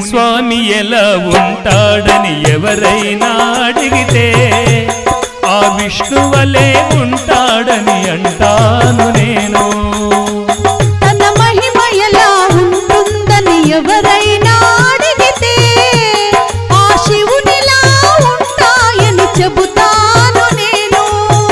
స్వామి ఎలా ఉంటాడని ఎవరైనా అడిగితే ఆ విష్ణువలే ఉంటాడని అంటాను నేను తన మహిమ ఎలా ఉంటుందని ఎవరైనా అడిగితే ఆ శివునిలా ఉంటాయని చెబుతాను నేను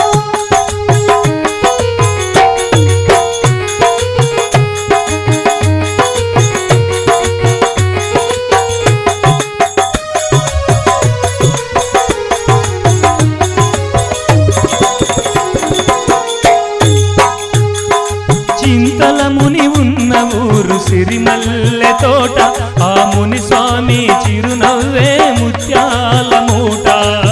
చింతల ముని ఉన్న ఊరు సిరిమల్లె తోట ఆ ముని స్వామి చిరునవ్వే ముత్యాల మూట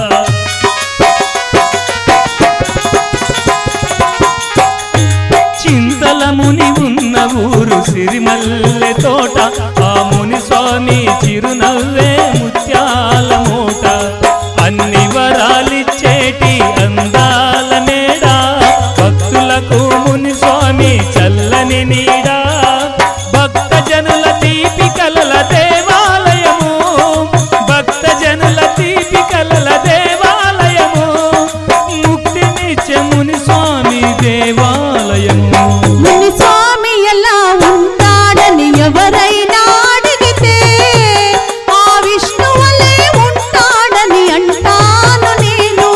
చింతల ముని ఉన్న ఊరు సిరిమల్లె తోట ఆ ముని స్వామి చిరునవ్వే ముత్యాల మూట అన్ని వరాలిచ్చేటి అందాల మేడ భక్తులకు ముని స్వామి చల్లని నీడ భక్త జనుల తీపి కలల దేవాలయము భక్త జనుల తీపి కలల దేవాలయము ముక్తినిచ్చే ముని స్వామి దేవాలయము ముని స్వామి ఎలా ఉంటాడని ఎవరైనా అడిగితే ఆ విష్ణువలే ఉంటాడని అంటాను నేను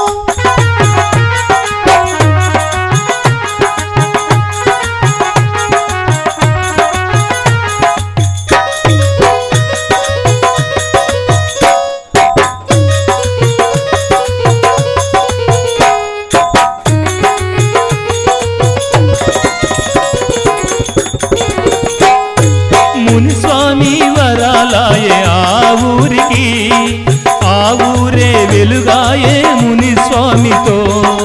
ముని స్వామి వరాలాయే ఆ ఊరికి ఆ ఊరే వెలుగాయే ముని స్వామితో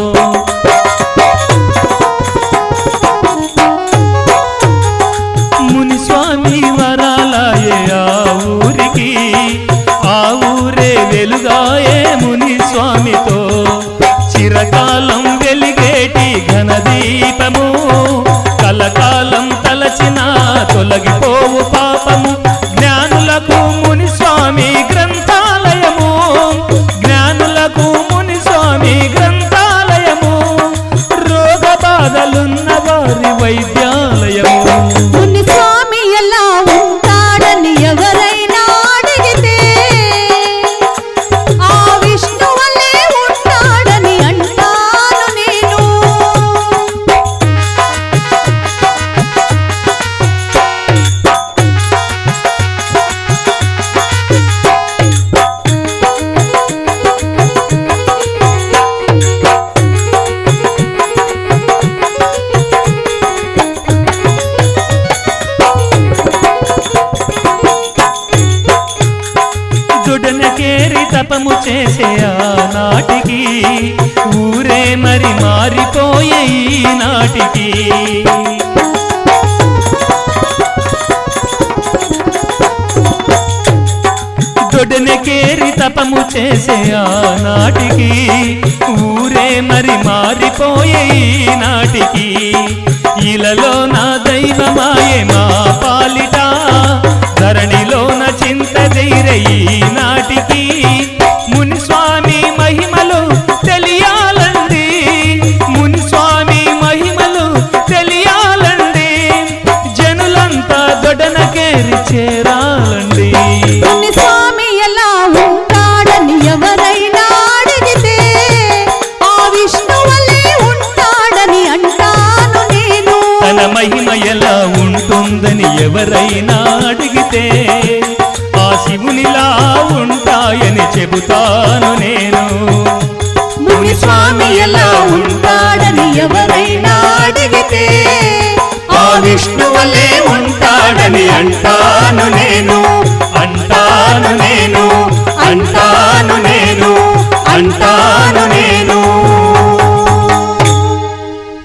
ముని స్వామి వరాలాయే ఆ ఊరికి ఆ ఊరే వెలుగాయే ముని స్వామితో చిరకాలం వెలిగేటి ఘనదీపము కలకాలం తలచిన తొలగిపోవు పాపము జ్ఞానులకు ముని స్వామి గ్రంథాలయము జ్ఞానులకు ముని స్వామి గ్రంథాలయము రోగ బాధలున్న వారి వైద్యాలయము ముని స్వామి ఎలా ఉంటాడని ఎవరైనా అడిగితే ఆ విష్ణువలే ఉంటాడని అంటాను నేను దుడనకేరి తపము చేసే ఆనాటికి ఊరే మరి మారిపోయే ఈ నాటికి దొడనకేరి తపము చేసే ఆనాటికి ఊరే మరి మారిపోయే ఈ నాటికి ఇలలో నా దైవమాయే మా పాలిట ధరణిలోన చింత ధైర్య ఈ నాటికి ముని స్వామి మహిమలు తెలియాలండి ముని స్వామి మహిమలు తెలియాలండి జనులంతా దొడనకేరి చేరాలండి ముని స్వామి ఎలా ఉంటాడని ఎవరైనా అడిగితే ఆ విష్ణువలే ఉంటాడని అంటాను నేను తన మహిమ ఎలా ఉంటుందని ఎవరైనా అడిగితే ఆ శివునిలా ఉంటాయని చెబుతాను నేను ముని స్వామి ఎలా ఉంటాడని ఎవరైనా అడిగితే ఆ విష్ణువలే ఉంటాడని అంటాను నేను అంటాను నేను